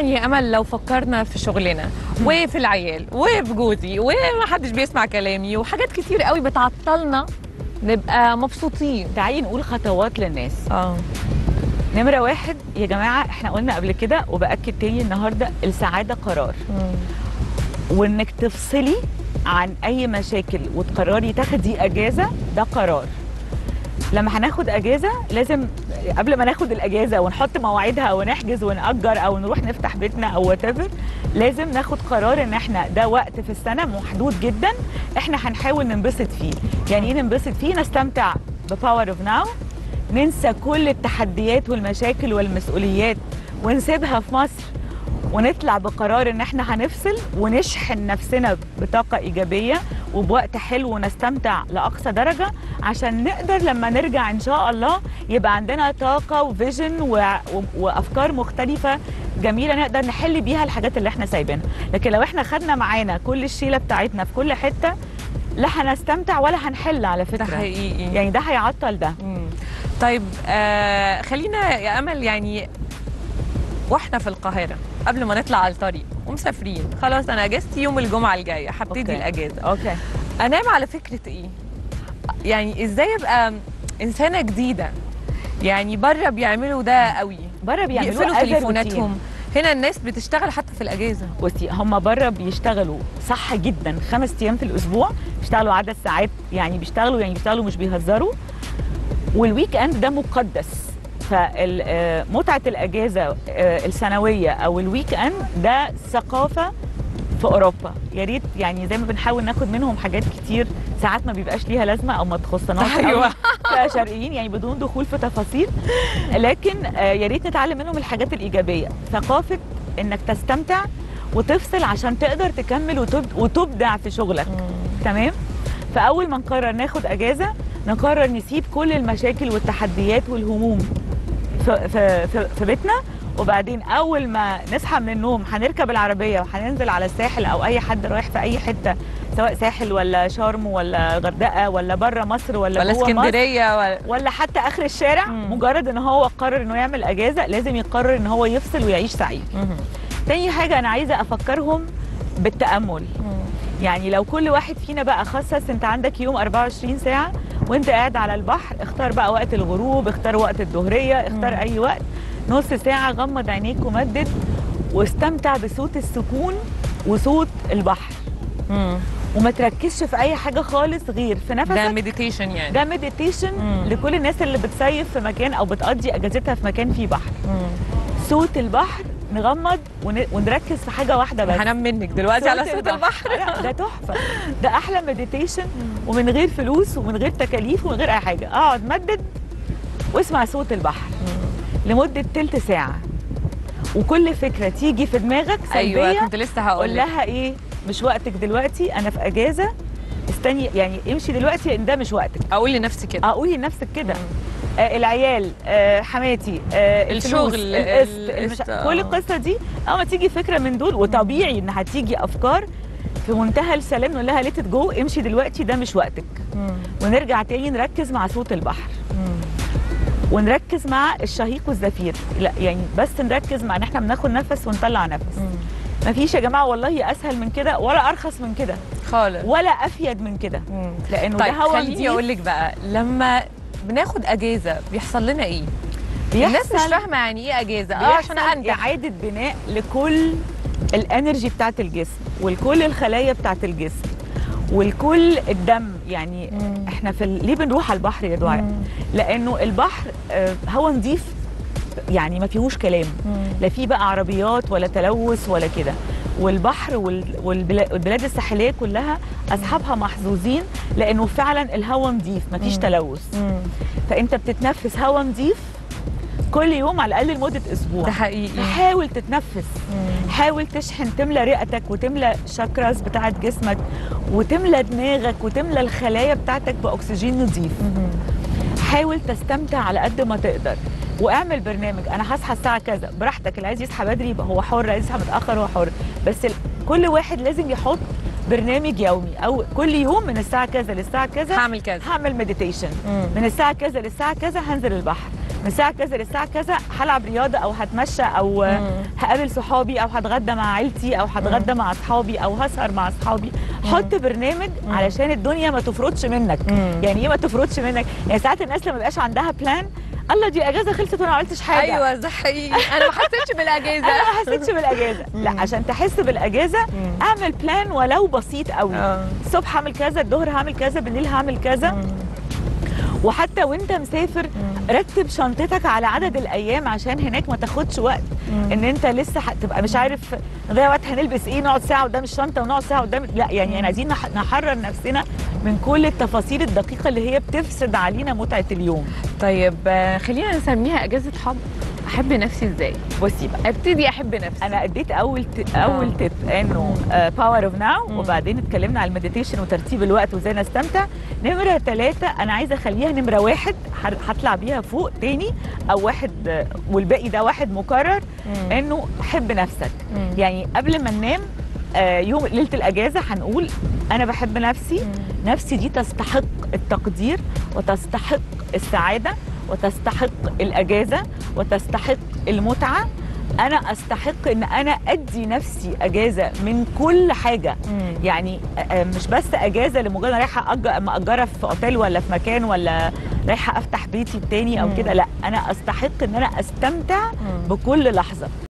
يعني امل لو فكرنا في شغلنا وفي العيال وفي جوزي ومحدش بيسمع كلامي وحاجات كتير قوي بتعطلنا نبقى مبسوطين تعالي نقول خطوات للناس اه نمره واحد يا جماعه احنا قلنا قبل كده وباكد تاني النهارده السعاده قرار وانك تفصلي عن اي مشاكل وتقرري تاخدي اجازه ده قرار لما هناخد اجازه لازم قبل ما ناخد الاجازه ونحط مواعيدها ونحجز ونأجر او نروح نفتح بيتنا او وات لازم ناخد قرار ان احنا ده وقت في السنه محدود جدا احنا هنحاول ننبسط فيه يعني ايه ننبسط فيه نستمتع بباور اوف ناو ننسى كل التحديات والمشاكل والمسؤوليات ونسيبها في مصر ونطلع بقرار ان احنا هنفصل ونشحن نفسنا بطاقه ايجابيه وبوقت حلو ونستمتع لاقصى درجه عشان نقدر لما نرجع ان شاء الله يبقى عندنا طاقه وفيجن و... و... وافكار مختلفه جميله نقدر نحل بيها الحاجات اللي احنا سايبينها لكن لو احنا خدنا معانا كل الشيله بتاعتنا في كل حته لا هنستمتع ولا هنحل على ده فكره حقيقي يعني ده هيعطل ده مم. طيب آه خلينا يا امل يعني واحنا في القاهره قبل ما نطلع على الطريق ومسافرين خلاص انا اجازتي يوم الجمعه الجايه هبتدي أوكي. الاجازه اوكي انام على فكره ايه يعني ازاي ابقى انسانه جديده يعني بره بيعملوا ده قوي بره بيعملوا بيقفلوا as a تليفوناتهم هنا الناس بتشتغل حتى في الاجازه بصي هم بره بيشتغلوا صح جدا خمس ايام في الاسبوع بيشتغلوا عدد ساعات يعني بيشتغلوا يعني بيشتغلوا مش بيهزروا والويك اند ده مقدس فمتعه الاجازه آه، السنويه او الويك اند ده ثقافه في اوروبا يا ريت يعني زي ما بنحاول ناخد منهم حاجات كتير ساعات ما بيبقاش ليها لازمه او ما تخصناش أيوة. أوي كشرقيين يعني بدون دخول في تفاصيل لكن آه، يا ريت نتعلم منهم الحاجات الايجابيه ثقافه انك تستمتع وتفصل عشان تقدر تكمل وتب- وتبدع في شغلك تمام فاول ما نقرر ناخد اجازه نقرر نسيب كل المشاكل والتحديات والهموم في, في, في, في بيتنا وبعدين اول ما نصحى من النوم هنركب العربيه وهننزل على الساحل او اي حد رايح في اي حته سواء ساحل ولا شرم ولا غردقه ولا بره مصر ولا, ولا جوه مصر اسكندريه ولا ولا حتى اخر الشارع مم. مجرد ان هو قرر انه يعمل اجازه لازم يقرر ان هو يفصل ويعيش سعيد تاني حاجه انا عايزه افكرهم بالتامل يعني لو كل واحد فينا بقى خصص انت عندك يوم 24 ساعه وانت قاعد على البحر اختار بقى وقت الغروب اختار وقت الظهريه اختار مم. اي وقت نص ساعه غمض عينيك ومدد واستمتع بصوت السكون وصوت البحر وما تركزش في اي حاجه خالص غير في نفسك ده مديتيشن يعني ده مديتيشن مم. لكل الناس اللي بتصيف في مكان او بتقضي اجازتها في مكان فيه بحر صوت البحر نغمض ون- ونركز في حاجه واحده بس هنام منك دلوقتي على صوت البحر لا، ده تحفه ده احلى مديتيشن ومن غير فلوس ومن غير تكاليف ومن غير اي حاجه اقعد مدد واسمع صوت البحر لمده تلت ساعه وكل فكره تيجي في دماغك سلبيه ايوه كنت لسه هقول قول لك لها ايه مش وقتك دلوقتي انا في اجازه استني يعني امشي دلوقتي لان ده مش وقتك اقول لنفسي كده اقولي لنفسك كده آه العيال آه حماتي آه الفلوس، الشغل، القسط ال- المش... القسط، كل آه. القصه دي اول ما تيجي فكره من دول وطبيعي ان هتيجي افكار في منتهى السلام نقول لها ليت جو امشي دلوقتي ده مش وقتك ونرجع تاني نركز مع صوت البحر ونركز مع الشهيق والزفير لا يعني بس نركز مع ان احنا بناخد نفس ونطلع نفس مفيش يا جماعه والله اسهل من كده ولا ارخص من كده خالص ولا افيد من كده لانه طيب ده هوا خليني نضيف اقول لك بقى لما بناخد اجازه بيحصل لنا ايه الناس مش بيحصل- فاهمه يعني ايه اجازه اه عشان بيحصل انجح اعاده بناء لكل الانرجي بتاعت الجسم ولكل الخلايا بتاعت الجسم ولكل الدم يعني مم. احنا في ال... ليه بنروح على البحر يا دعاء مم. لانه البحر آه، هوا نضيف يعني ما فيهوش كلام لا في بقى عربيات ولا تلوث ولا كده والبحر وال- والبلا- والبلاد الساحليه كلها اصحابها محظوظين لانه فعلا الهوا نضيف ما فيش مم. تلوث فانت بتتنفس هوا نضيف كل يوم على الاقل لمده اسبوع ده حقيقي حاول تتنفس حاول تشحن تملى رئتك وتملى شاكراز بتاعت جسمك وتملى دماغك وتملى الخلايا بتاعتك باكسجين نظيف حاول تستمتع على قد ما تقدر واعمل برنامج انا هصحى الساعه كذا براحتك اللي عايز يصحى بدري يبقى هو حر عايز يصحى متاخر هو حر بس ال- كل واحد لازم يحط برنامج يومي او كل يوم من الساعه كذا للساعه كذا هعمل كذا هعمل مديتيشن مم. من الساعه كذا للساعه كذا هنزل البحر من الساعه كذا للساعه كذا هلعب رياضه او هتمشى او مم. هقابل صحابي او هتغدى مع عيلتي او هتغدى مع اصحابي او هسهر مع اصحابي حط برنامج مم. علشان الدنيا ما تفرضش منك مم. يعني ايه ما تفرضش منك يعني ساعات الناس لما يبقاش عندها بلان الله دي اجازه خلصت وانا ما عملتش حاجه ايوه ده حقيقي انا ما حسيتش بالاجازه انا ما حسيتش بالاجازه لا مم. عشان تحس بالاجازه مم. اعمل بلان ولو بسيط قوي آه. الصبح هعمل كذا الظهر هعمل كذا بالليل هعمل كذا مم. وحتى وانت مسافر مم. رتب شنطتك على عدد الايام عشان هناك ما تاخدش وقت مم. ان انت لسه هتبقى مش عارف نضيع وقت هنلبس ايه نقعد ساعه قدام الشنطه ونقعد ساعه قدام لا يعني انا عايزين نح- نحرر نفسنا من كل التفاصيل الدقيقه اللي هي بتفسد علينا متعه اليوم طيب آه، خلينا نسميها اجازه حب احب نفسي ازاي بصي بقى ابتدي احب نفسي انا اديت اول ت... اول آه. تip انه باور اوف ناو مم. وبعدين اتكلمنا على المديتيشن وترتيب الوقت وازاي نستمتع نمره ثلاثة انا عايزه اخليها نمره واحد ه- هطلع بيها فوق تاني او واحد آه، والباقي ده واحد مكرر مم. انه حب نفسك مم. يعني قبل ما ننام آه، يوم ليله الاجازه هنقول انا بحب نفسي مم. نفسي دي تستحق التقدير وتستحق السعاده وتستحق الاجازه وتستحق المتعه انا استحق ان انا ادي نفسي اجازه من كل حاجه مم. يعني آه، مش بس اجازه لمجرد رايحه أج- مأجره في اوتيل ولا في مكان ولا رايحه افتح بيتي التاني او مم. كده لا انا استحق ان انا استمتع مم. بكل لحظه